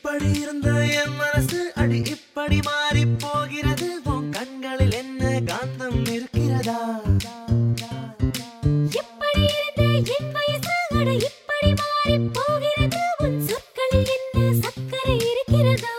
எப்படி இருந்த என் மனசு அடி இப்படி மாறி போகிறது உன் கண்களில் என்ன காந்தம் இருக்கிறதா எப்படி இருந்த என் வயசு அட இப்படி மாறிப் போகிறது உன் சொற்களில் என்ன சர்க்கரை இருக்கிறதா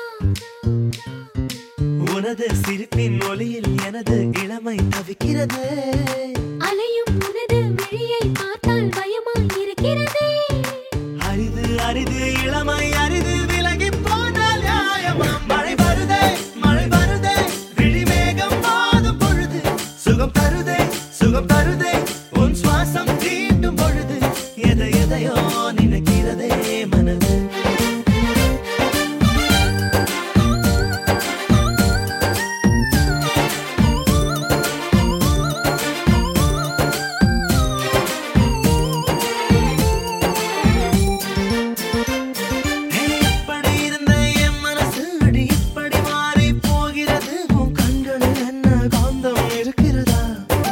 உனது சிரிப்பின் ஒளியில் எனது இளமை தவிக்கிறது அலையும் உனது விழியை பார்த்தால் பயமாய் இருக்கிறதே அரிது அரிது இளமை அரிது விலகி போனால் நியாயமா மழை வருதே மழை வருதே விழிமேகம் மாதும் பொழுது சுகம் தருதே சுகம் தருதே உன் சுவாசம் தீண்டும் பொழுது எதை எதையோ நினைக்கிறதே மனது எப்படி இருந்த என் மனசு அடி இப்படி மாறி போகிறது உன் கண்களில் என்ன காந்தம் இருக்கிறதா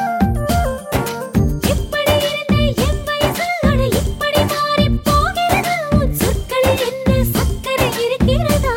எப்படி இருந்த என் வயசு அட இப்படி மாறிப் போகிறது உன் சொற்களில் என்ன சர்க்கரை இருக்கிறதா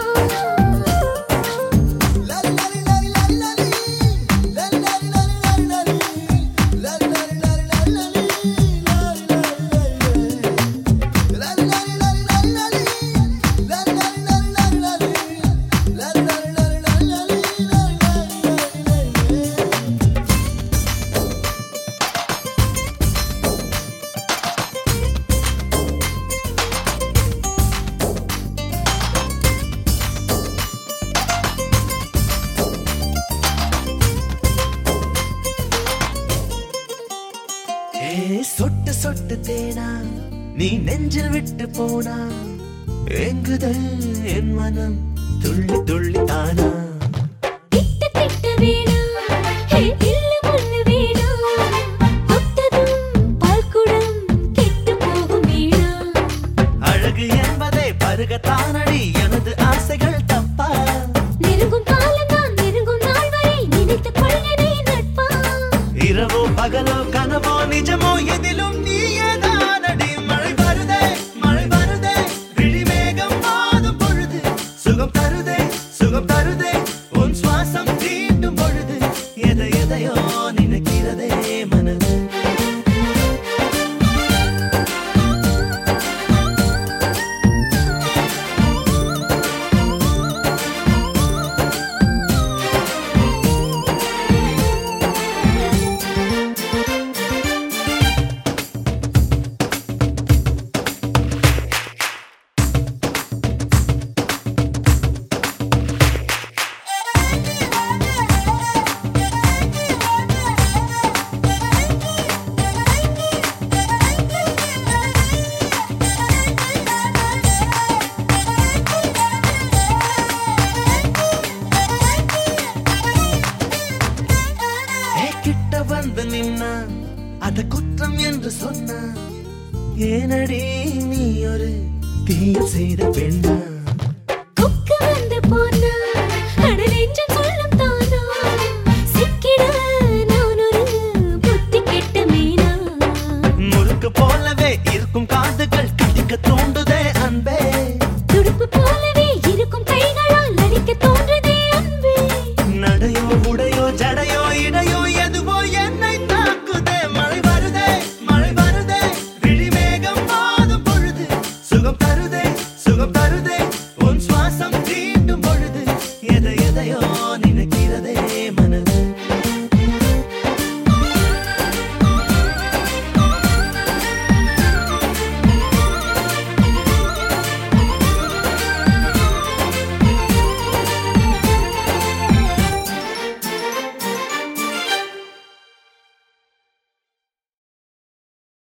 ஏ சொட்டு சொட்டு தேனா நீ நெஞ்சில் விட்டு போனா எங்குதல் என் மனம் துள்ளி துள்ளி தானா திட்டு திட்டு வேணாம் ஹே இல்லு முள்ளு வேணாம் தொட்டதும் பால்குடம் கெட்டு போகும் வேணாம் அழகு என்பதை பருகத்தானடி எனது ஆசைகள் தப்பா நெருங்கும் காலம்தான் நெருங்கும் நாள் வரை நினைத்துக் கொள்கிறே நட்பா இரவோ பகலோ கனவோ நிஜமோ எதிலும் நீயே தானடி மழை வருதே மழை வருதே விழிமேகம் மாதும் பொழுது சுகம் தருதே சுகம் தருதே உன் சுவாசம் தீண்டும் பொழுது எதை எதையோ நினைக்கிறதே மனது ஏ கிட்ட வந்து நின்னா அத குற்றம் என்று சொன்னா ஏனடி நீ ஒரு தீய செய்த பெண்ணா